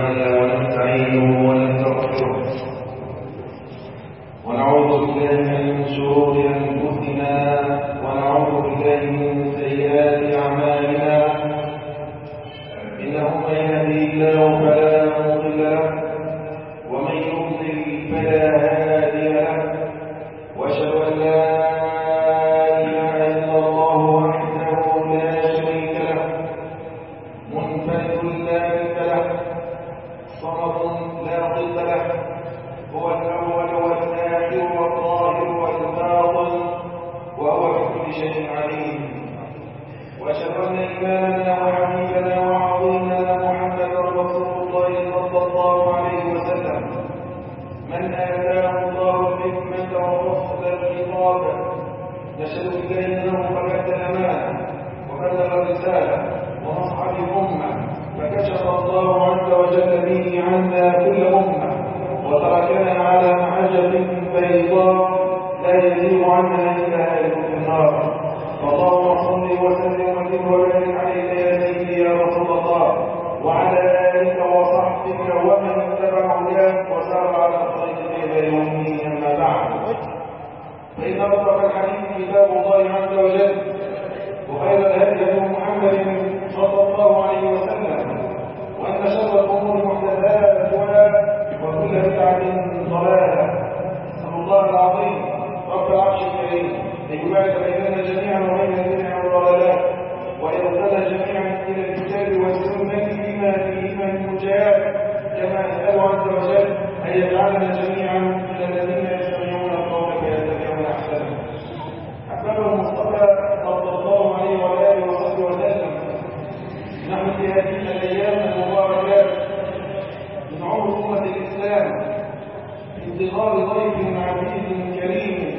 تعالى ونستعينه ونستغفره ونعوذ بالله من شرور انفسنا ونعوذ بالله من سيئات اعمالنا انه من يهدي الله فلا مضل له ومن يضلل فلا هادي له واشهد ان لا اله الا الله وحده لا شريك له منفرد لا ند له صمد لا ضد له هو الاول والاخر والظاهر والباطن وهو بكل شيء عليم واشهد ان ايماننا وحبيبنا وعظيمنا محمدا رسول الله صلى الله عليه وسلم من اتاه الله الحكمه وفصل الخطاب نشهد بالله انه فكت الامانه وبلغ الرساله ونصح الامه فكشف الله عز وجل به عنا كل امه وتركنا على محجه بيضاء لا يزيغ عنها الا هالك النار فاللهم صل وسلم وزد وبارك عليك يا سيدي يا رسول الله وعلى الك وصحبك ومن اتبع هداك وسار على طريقك الى يوم الدين اما بعد فان اصدق الحديث كتاب الله عز وجل وخير الهدي هدي محمد صلى الله عليه وسلم وان شر الامور محدثاتها وكل بدعه ضلاله نسال الله العظيم رب العرش الكريم ان يبارك بيننا جميعا وبين البدع والضلالات ويردنا جميعا الى الكتاب والسنه بما فيهما من مجاهد كما نسال عز وجل ان يجعلنا جميعا من الذين يستمعون القول فيتبعون احسنه احباب المصطفى صلى الله عليه وعلى اله وصحبه وسلم نحن في هذه الايام المباركات من عمر امه الاسلام انتظار ضيف عزيز كريم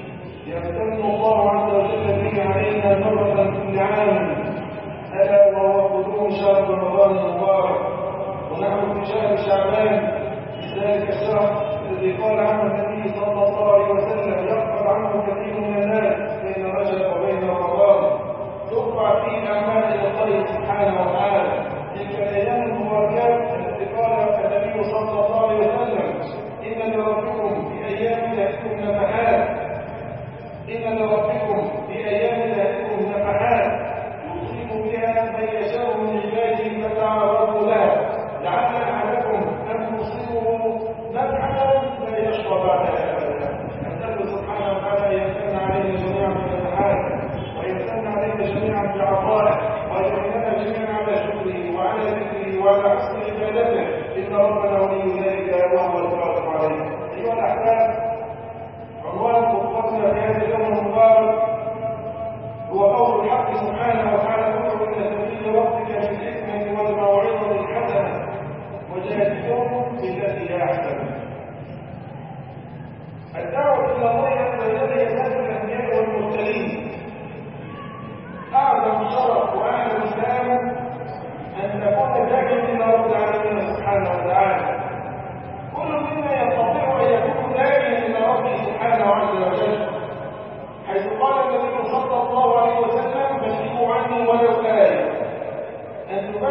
يمتن الله عز وجل به علينا مرة كل عام ألا وهو قدوم شهر رمضان المبارك ونحن في شهر شعبان ذلك الشهر الذي قال عنه النبي صلى الله عليه وسلم يغفر عنه كثير من الناس بين رجب وبين رمضان ترفع فيه أعمال إلى الله سبحانه وتعالى تلك الأيام المباركات التي قال النبي صلى الله عليه وسلم إن لربكم في أيام تأتيكم نفحات إن لربكم في أيام تأتيكم نفحات يصيب بها من يشاء من عباده فتعرضوا لها لعل أحدكم أن تصيبه نفحة لا يشقى بعدها أبدا نسأل سبحانه وتعالى أن يمتن علينا جميعا بالنفحات ويمتن علينا جميعا بعطائه ويعيننا جميعا على شكره وعلى ذكره وعلى حسن عبادته إن ربنا ولي ذلك وهو القادر عليه أيها الأحباب عنوان خطبتنا في هذا اليوم المبارك هو قول الحق سبحانه وتعالى ادعو الى سبيل ربك بالحكمه والموعظه الحسنه وجادلهم بالتي هي احسن الدعوه الى الله عز وجل هي ذات الانبياء والمرسلين اعظم شرف واعلى الاسلام ان تكون داعيا الى رب العالمين سبحانه وتعالى كل منا يستطيع ان يكون داعيا الى ربه سبحانه عز وجل حيث قال النبي صلى الله عليه وسلم بلغوا عني ولو آية أن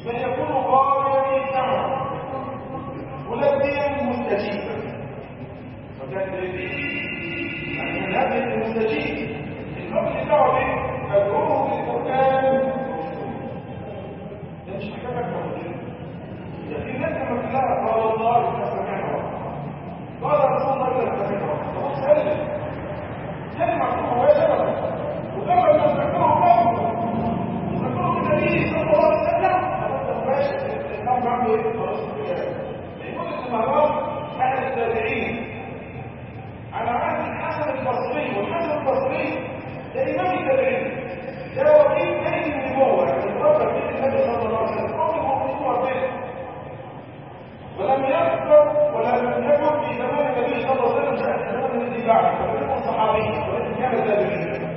من يكون قابلا للدعوة ملبيا مستجيبا فكان يعني من هذه المستجيب النوع الدعوة أدعوه بالقرآن ده مش حاجة أكبر ده في ناس لما تلاقي قال الله إذا سمعنا قال رسول الله إذا سمعنا فهو سلم سلم عقوه مباشرة وقبل ما تذكره قوله تذكره النبي صلى الله عليه وسلم مباشر الإسلام عنده إيه؟ خلاص يقول الإمارات أهل التابعين على عهد الحسن البصري والحسن البصري ده إمام التابعين ده وكيل أي النبوة يعني الرجل بين النبي صلى الله عليه وسلم قوم النبوة بينه ولم يذكر ولم يكن في زمان النبي صلى الله عليه وسلم شأن زمان الذي بعده فلم يكن صحابي ولكن كان تابعيا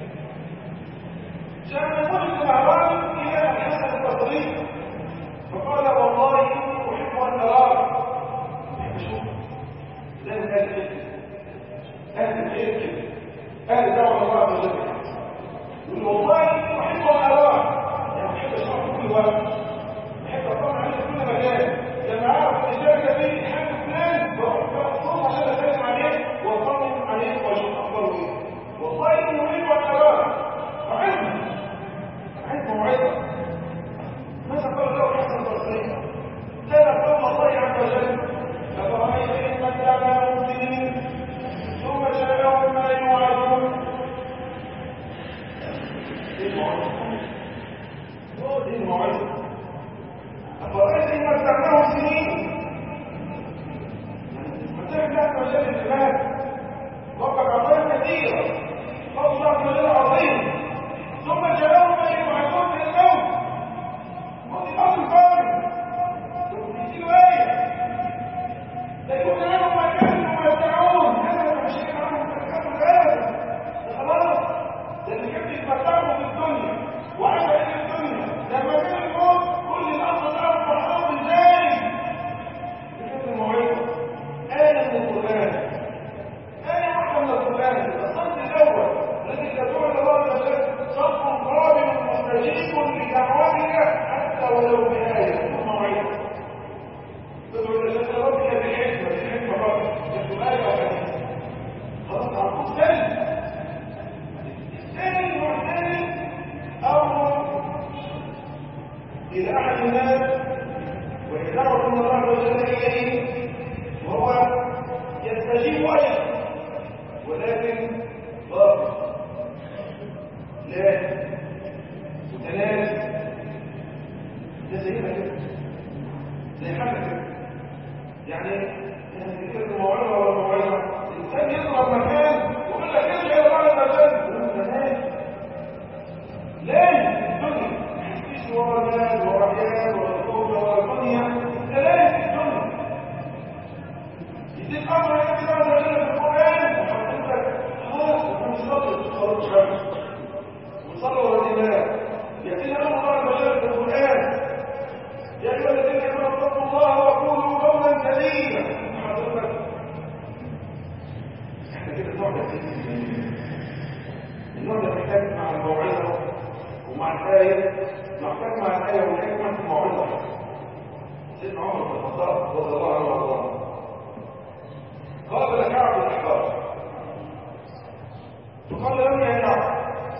جاء يقول ابن معبان إلى الحسن البصري فقال والله إني أحب أن أراك شوف لازم أهل كده أهل الخير كده أهل دعوة الله عز وجل يقول والله إني أحب أن أراك يعني أحب أشوفك كل وقت أحب أطمع عليك في كل مكان لما أعرف إن شارك في حاجة فلان بروح بخصوص عشان أسلم عليك وأطمن عليك وأشوف أخباره إيه والله إني أحب أن أراك وعلم عند موعظة ماذا قال له حسن البصري كان قول الله عز وجل أفرأيت إن متعناهم سنين ثم جاءهم ما يوعدون دي الموعظة هو دي الموعظة أفرأيت إن متعناهم سنين متعنى عز وجل الإيمان وقد عطايا كثيرا فضل الله عز وجل عظيم ثم جاءهم ما يوعدون في الموت موت الفارغ يجيله ايه لا يكون لهم ما كانوا يدعون هذا مش شيء عنهم كانوا الآن خلاص ده اللي كان بيتمتعوا في الدنيا وعاش في الدنيا لما كان الموت كل الأرض تعرف فرحان ازاي بكتب الموعظة آية من القرآن آية واحدة من القرآن الصف الأول الذي يدعو إلى الله عز وجل صف قابل مستجيب لدعوتك حتى ولو بآية ثم موعظة تدعو إلى الله ربك بالحكمة بالحكمة فقط يكتب آية وحديث خلاص عقود سلم الثاني والثاني أمر إلى أحد الناس وإدارة من الله عز وجل إليه وهو يستجيب أيضا ولكن ضابط لازم متلازم ده زي ما كده زي حاجه كده يعني يعني كده الموعظه ولا الموعظه الانسان يضرب مكان ويقول لك ارجع الى بعض المكان لازم لازم الدنيا مفيش ورا المال ورا عيال ورا الخوجه ورا الدنيا ده لازم الدنيا يديك امر يا كده ولا كده في القران وحضرتك خلاص مش صلي صلاه الشمس وصلوا الإمام يأتينا أمر الله عز وجل في القرآن يا أيها الذين آمنوا اتقوا الله وقولوا قولا سديدا حضرتك احنا كده النوع ده النوع ده محتاج مع الموعظة ومع الآية محتاج مع الآية والحكمة في الموعظة سيدنا عمر بن الخطاب رضي الله عنه وارضاه قابل كعب الأحبار فقال له يا كعب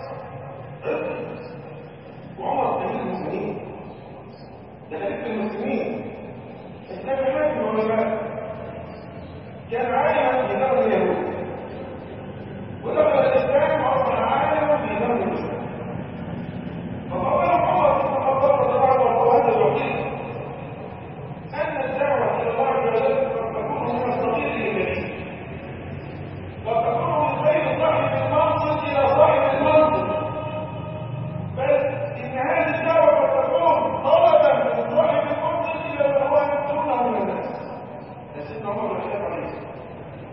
وعمر امير المسلمين ده خليفه المسلمين اسلام حاكم ولا كان عالما في دور اليهود ودخل الاسلام واصبح عالما في دور المسلمين فقال عمر بن الخطاب رضي الله عنه وهذا الوحيد ان الدعوه الى الله عز وجل قد تكون من الصغير للكبير قد تكون من غير صاحب المنصب الى صاحب المنصب بل إن هذه الدعوة قد تكون طلبا من صاحب المنزل إلى الأهوال دونه من الناس. ده سيدنا عمر بن الخطاب عليه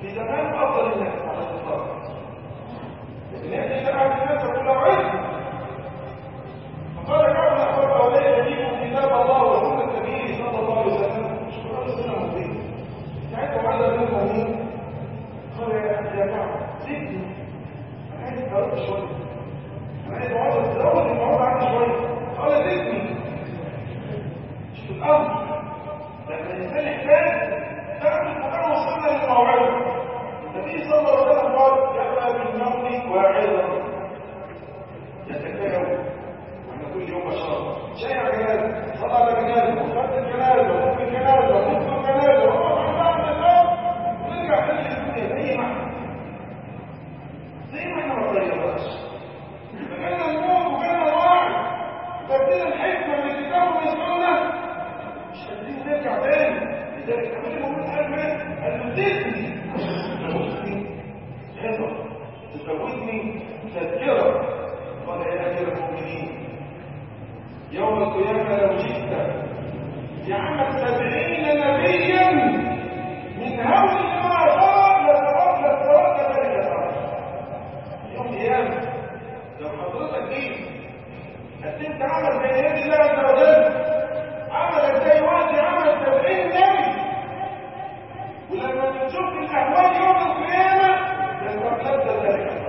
الامر لما الانسان يحتاج تعرف القران وصلنا للموعظه النبي صلى الله عليه وسلم قال كفى بالموت واعظا يتكلم عن كل يوم بشر شيء جنازه صلى على جنازه وفات الجنازه وفي الجنازه وفي الجنازه وقف عن بعض الناس ونرجع تاني للدنيا زي ما احنا زي ما احنا ما اتغيرناش فكان الموت وكان الوعي وتبديل الحكمه من الكتاب ومن السنه مش قادرين نرجع تاني لذلك كل ما نقول قال قال له تدني تزودني عظه تزودني تذكره قال يا امير المؤمنين يوم القيامه لو جئت بعمل سبعين نبيا من هول ما صار لترك لترك ذلك الامر يوم القيامه لو حضرتك جيت قدمت عمل بين يد الله عز وجل عملك زي واحد عمل سبعين نبي ولما بنشوف الاحوال يوم القيامه لترك ذلك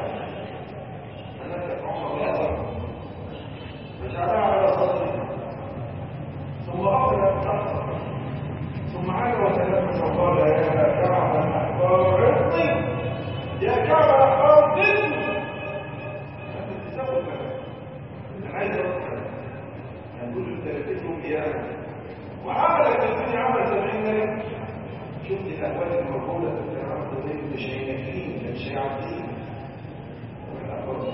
فجعلها على صدره ثم أخذ الأحصر ثم عاد وتنفس وقال يا كعب الأحبار عرضي يا كعب الأحبار ضدني أنت تزوج أنا عايز أصحى هنقول لثلاثتهم قيامة وعملك الدنيا عمل سبعين لك شفت الأهوال الموجودة في العرض دي مش هينفين مش هيعطيه الأخبار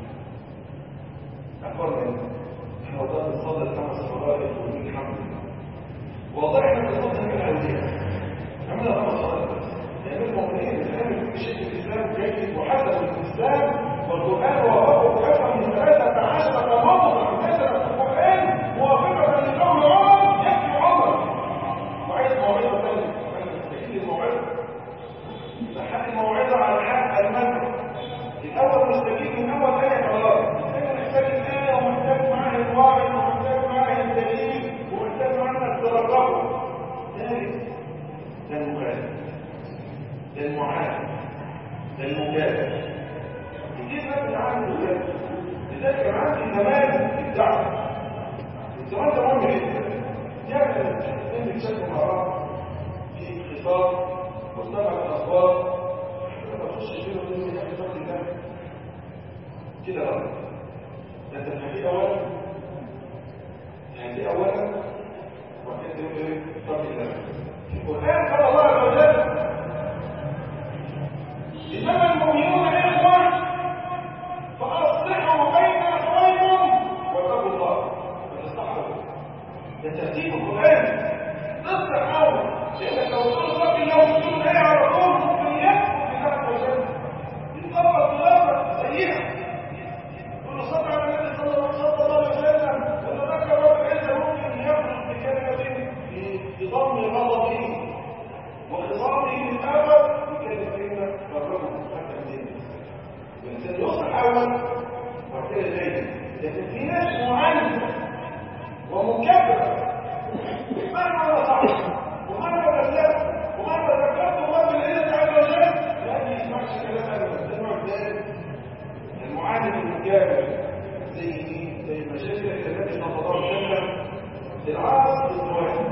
أخبار احنا وضعنا الصلاة الخمس فرائض ولله الحمد وضعنا الصلاة من الأولياء عملنا خمس فرائض لأن المؤمنين الإسلام في شيء الإسلام جيد وحسن الإسلام والقرآن وافقه كفى من ثلاثة عشرة موضع نزلت القرآن موافقة لقول عمر يكفي عمر وعايز موعظة ثانية أنا مستحيل الموعظة لحد الموعظة على حق المنع الأول مستفيد من أول آية خلاص لكن محتاج الآية ومحتاج معاه الواعظ ومحتاج معاه الدليل ومحتاج معاه إنك ترقبه ثالث ده المخالف ده المعاد ده المجادل يجيب نفس عنه المجادل لذلك كان عندي زمان الدعوة الزمان ده مهم جدا يعني الاثنين بيتشاركوا مع بعض في خطاب مجتمع الأصوات لما تخش كده وتقول لي يا فرق الله كده غلط ده انت تحكي اولا تحكي اولا وبعدين تقول ايه فرق الله القران قال الله عز وجل انما المؤمنون اخوه فاصلحوا بين اخويكم واتقوا الله وتصلحوا ده ترتيب القران تصلح اول لانك لو تقول فرق الله وتقول ايه على طول ممكن يكفر بتاعك وجل يطبق خلافه سيئه كل صلى على النبي صلى الله عليه وسلم وان ذكر رب العزه ممكن يخرج بكلمه بضم غضبه وخصامه للابد بكلمه كلمه فرقه حتى من الانسان يصلح اول وبعد كده زي لكن في ناس معاند ومكبر مهما نصحت ومهما بلغت ومهما ذكرت الله بالعزه عز وجل لا يسمعش كلام ابدا ده نوع ثالث المعاند المجابر زي زي ما شاف النبي صلى الله عليه وسلم العاص بالزواج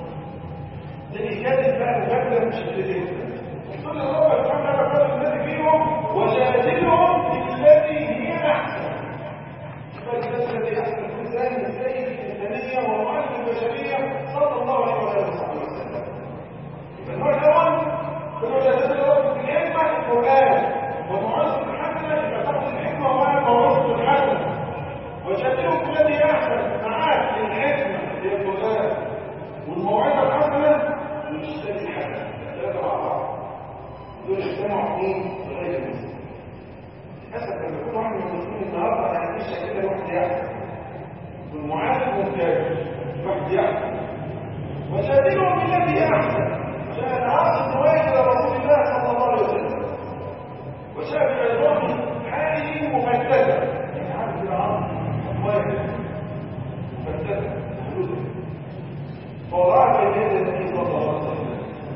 ده يجادل بقى مجادله بشكل جدا كل ربع سبحانه وتعالى قال النبي فيهم وجادلهم بالتي هي احسن فالناس الذي احسن الانسان السيد الانسانيه والمعالج البشريه صلى الله عليه وسلم يبقى النوع الاول هو جادله بالحكمه القران والمعالج الحسنه يبقى تاخذ الحكمه والموعظه الحسنه وجادلهم بالتي احسن معاك الحكمه هي القران والموعظه الحسنه والاشتراك الحسن ثلاثه مع بعض دول اجتمعوا اثنين غير المسلم للاسف لما يكون واحد من المسلمين النهارده انا مش كده واحد يحسن والمعالج والكافر واحد يحسن وجادلهم بالتي هي احسن جاء العاص الروايه الى رسول الله صلى الله عليه وسلم وشاف عظام حاله مفتته يعني عارف العظم واحد مفتته محدوده فوضعها بين يدي النبي صلى الله عليه وسلم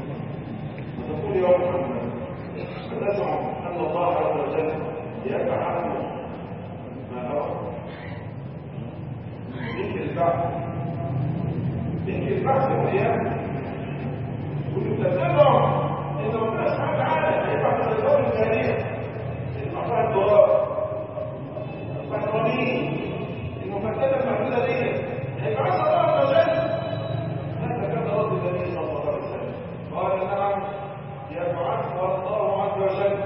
وتقول يا محمد ونزعم ان الله عز وجل يفعل ما هو ذكر البعث ذكر يجي البحث والقيام وتتبعوا ان ربنا سبحانه وتعالى يبعث الاسباب الثانيه المعطاء الدولار المحرمين المفتنه المحدوده دي هيبعث الله عز وجل هذا كان رد النبي صلى الله عليه وسلم قال نعم يبعث الله عز وجل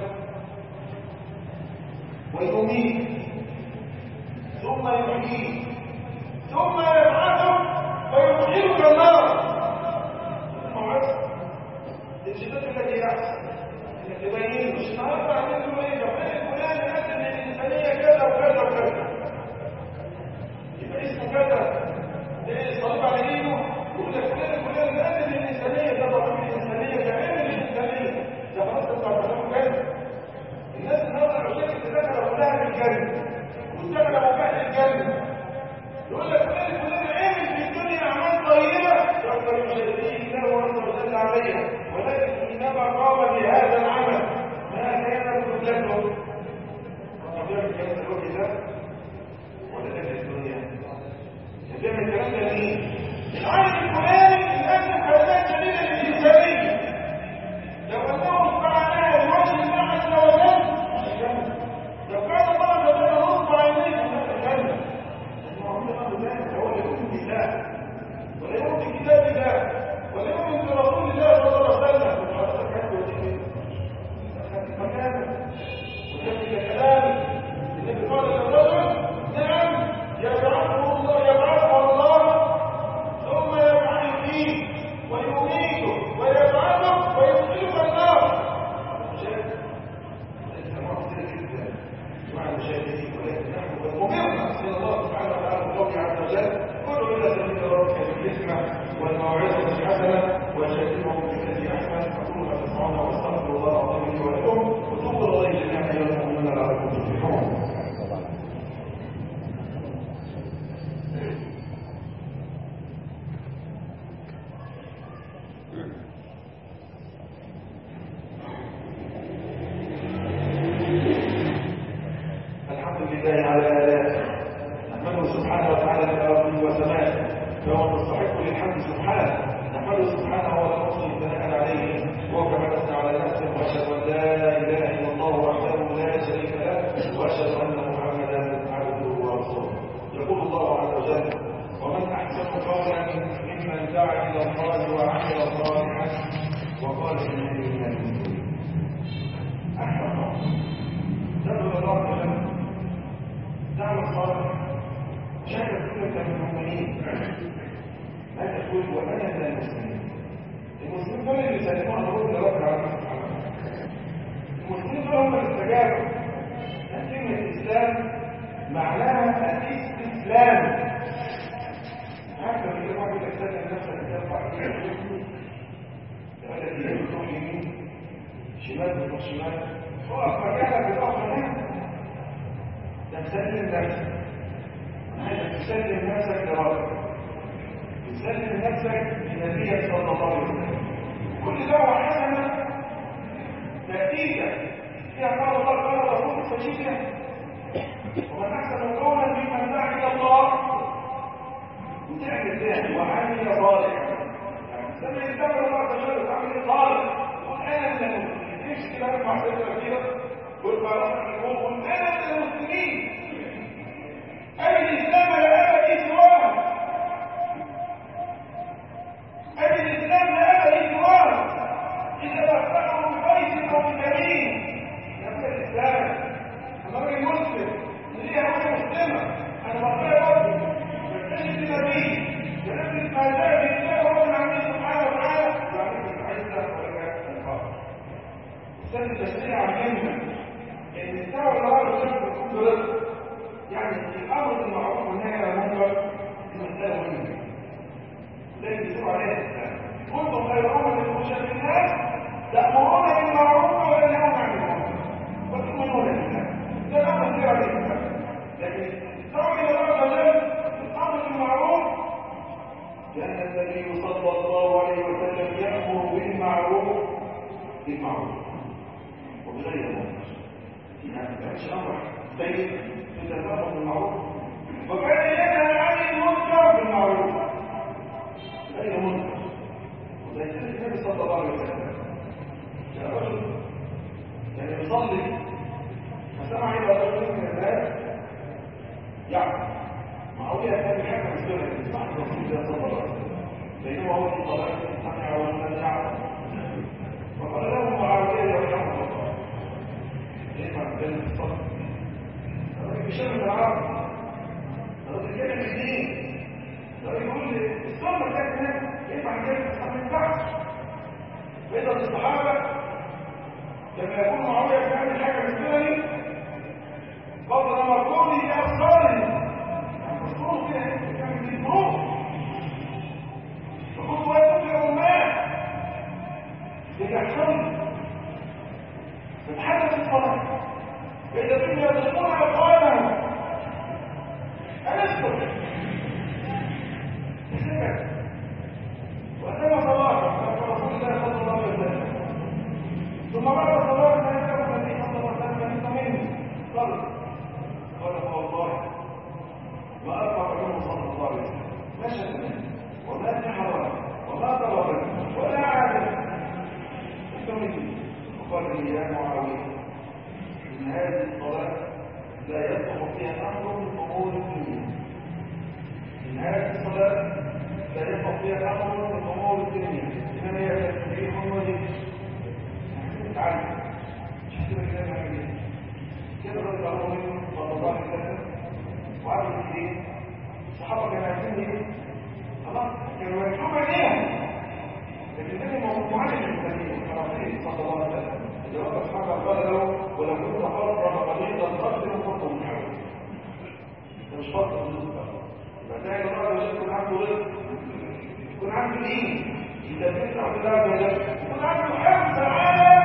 ويميت ثم يحييه ثم يبعثه ويدخلك النار الموعظه الشباب الذي يحصل انك تبين مش النهارده عاملين له ايه ربنا فلان قدم الانسانيه كذا وكذا وكذا يبقى اسمه كذا ده الصليب على ايده يقول لك فلان فلان قدم الانسانيه ده ضرب الانسانيه ده عمل الانسانيه ده خلاص تطلع كلام كذا الناس النهارده عشان تتذكر كلها الجنه واشتغل ابو بكر الجنه يقول لك فلان فلان عمل في الدنيا اعمال طيبه يقدر يشهديه الله عز وجل عليها ولكن انما قام بهذا العمل ما كان كلته طب يعمل كلام الوجه ده ولا ده في الدنيا يعمل الكلام ده مين العمل الفلاني لانه حاجات جميله للانسانيه لو انه فعلها لوجه الله عز وجل لو كان الله عز وجل نصب عينيه الجنه هو اللي يؤمن بالله ولا يؤمن بكتاب الله ولا يؤمن برسول الله صلى الله عليه وسلم وحضرتك حد وديك اخذت مكانك وكمل كلامك النبي قال للرجل نعم يبعثه الله يبعثه الله ثم يفعل فيه ويميته ويبعثه ويدخله النار شايف انت معصيه جدا مع المشاهدين ولكن نحن أمرنا من الله سبحانه وتعالى بقوله عز وجل كل إلى سبيل ربك بالحكمة والموعظة الحسنة وجادلهم بالتي أحسن أقول ما تسمعون وأستغفر الله العظيم لي ولكم وتوبوا إليه جميعا أيها المؤمنون لعلكم تفلحون الحمد لله على آلاءه نحمده سبحانه وتعالى بأرضه وسمائه فهو مستحق للحمد سبحانه نحمده سبحانه ولا نحصي ثناء عليه وكما نثنى على نفسه واشهد ان لا اله الا الله وحده لا شريك له واشهد ان محمدا عبده ورسوله يقول الله عز وجل ومن احسن قولا ممن دعا الى الله وعمل صالحا وقال انني من المسلمين احسن قول ندعو الله عز وجل دعوة صالح شهد كلمة من المؤمنين لا تقول وأنا من المسلمين المسلمين دول اللي سلموا على رب رب العالمين سبحانه وتعالى المسلمين دول هم اللي استجابوا كلمة الإسلام معناها الاستسلام حتى في بعض الأجساد نفسها ترفع التي يفتح يمين شمال بتروح شمال اقف مكانك بتقف هنا ده تسلم نفسك عايزك تسلم نفسك لربك تسلم نفسك لنبيك صلى الله عليه وسلم كل دعوة حسنة نتيجة فيها قال الله قال رسول سجيدة ومن أحسن قولا ممن دعا إلى الله وتعمل ذلك وعمل صالحا لما يتبع الله عز وجل وتعمل صالح قل أنا من المسلمين ايش كده ارفع سيدنا كده قل ما رحمة قل أنا من المسلمين أي الإسلام لا أبد سواه أي الإسلام لا أبد سواه إذا تفتحه بقيس أو بكمين يبقى الإسلام أنا راجل مسلم ليه أنا مسلمة أنا بطيء ربي بكتشف نبي بنفس ما جاء في كتاب ربنا عز سبحانه وتعالى وعليك العزة ولك الفضل الإسلام التشريع عجبنا إن الدعوة الله والشرك بتكون برزق يعني الامر بالمعروف والنهي عن المنكر المساله مهمه لازم يسوع عليها الاسلام كنتم خير امه اخرجت للناس تامرون بالمعروف وتنهون عن المنكر وتؤمنون بالله ده الامر غير الاسلام لكن الدعوه الى الله عز وجل الامر بالمعروف كان النبي صلى الله عليه وسلم يامر بالمعروف بالمعروف وبغير المنكر يعني ما كانش امر سيد تتفاهم بالمعروف وكان ينهى عن المنكر بالمعروف غير صلى الله عليه وسلم كان رجل كان يصلي فسمع الى رجل من الناس يعني معاويه كان يحكم السنه بعد رسول الله صلى الله عليه وسلم بينما هو في صلاه سمع ولم يعلم فقال له معاويه يا رحمه الله كيف عندنا الصلاه الراجل بيشرب العرب الراجل كده في الدين الراجل يقول لي الصلاه كانت هناك ينفع نجيب ما ينفعش وإذا الصحابة لما يكون معاوية بيعمل حاجة بالسنن قبل مركوني لأبصاري يعني مصروف كده كان في ظروف فكنت واقف في أمات بيحصل تتحدث الصلاة فإذا كنت يدخلون أقوالهم أنسكت سكت وأتم صلاة رسول الله صلى الله عليه وسلم ثم بعد صلاة ما يكتب النبي صلى الله عليه وسلم منه صلى قال فوالله ما أرفع منه صلى الله عليه وسلم ما شتم وما تحرم وما ضرب ولا عادل ثم وقال لي يا معاوية إن هذه الصلاة لا يصلح فيها أمر من أمور الدنيا إن هذه الصلاة لا يصلح فيها أمر من أمور الدنيا إنما هي تسبيح وذكر تعالى شفت كده كلام ايه كده رضي الله عنه صلى الله عليه وسلم وعمل ايه الصحابه كانوا عايزين ايه خلاص كانوا يرجعوا عليهم لكن ده موضوعات المسلمين الرسول صلى الله عليه وسلم اللي رب سبحانه قال له ولو كنت حرا قليلا القدر فقط من حولك ده مش فقط يبقى ده الراجل يكون عنده رزق يكون عنده دين يدبر عبد الله عز وجل يكون عنده حفظ على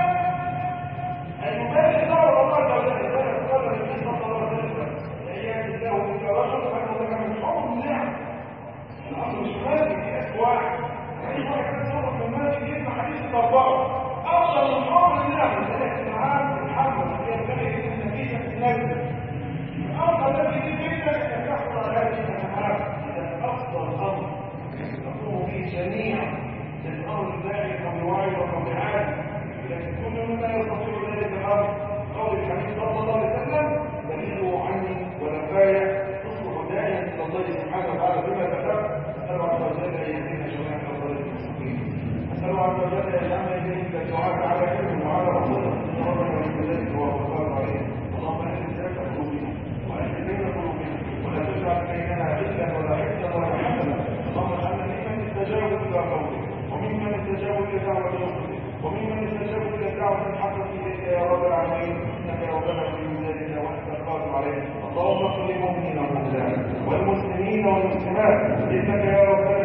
المبادئ دور الله عز وجل ذلك قال النبي صلى الله عليه وسلم ايام الله بك رجل فانه لك من حكم النعم الامر مش مالك في اسواع اي واحد كان يصرف من مالك يسمع حديث الضباط افضل من حكم النعم ذلك العام محمد ينبغي النتيجه في نفسه الامر الذي في بيتك ان تحصل هذه الامهات اذا افضل امر تقوم به جميع الامر الداعي كمواعي وكمعاد لكن كل من لا يستطيع ذلك الامر قول الحديث صلى الله عليه وسلم بلغوا عني ونفايا تصبح داعيا الى الله سبحانه وتعالى بما ذكرت اسال عز وجل ان يهدينا جميعا الى الله المستقيم اسال عز وجل ان يجعلنا اليك الدعاء على علم وعلى رسوله ربنا ولذلك وفقنا عليه اللهم اهد ذات قلوبنا واهد بين قلوبنا ولا تجعل بيننا عزا ولا حزا ولا حسنا اللهم اجعلنا ممن استجاب الى قولك وممن استجاب الى دعوه رسلك وممن استجاب الى دعوه الحق اليك يا رب العالمين انك ربنا في ذلك وانت القادر عليه اللهم اغفر للمؤمنين والمؤمنات والمسلمين والمسلمات انك يا ربنا